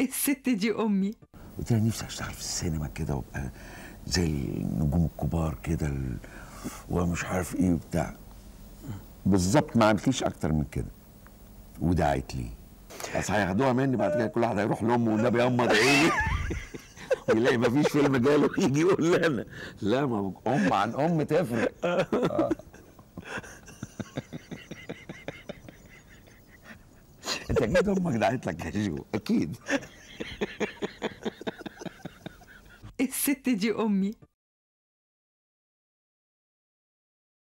الست دي امي قلت لها نفسي اشتغل في السينما كده وابقى زي النجوم الكبار كده ال- ومش عارف ايه وبتاع بالظبط ما فيش اكتر من كده ودعت لي بس هياخدوها مني بعد كده كل واحد هيروح لامه والنبي يا امه ادعي لي يلاقي ما فيش فيلم جاله يجي يقول لي انا لا ما ام عن ام تفرق آه. انت اكيد امك دعت لك يا جو اكيد الست دي امي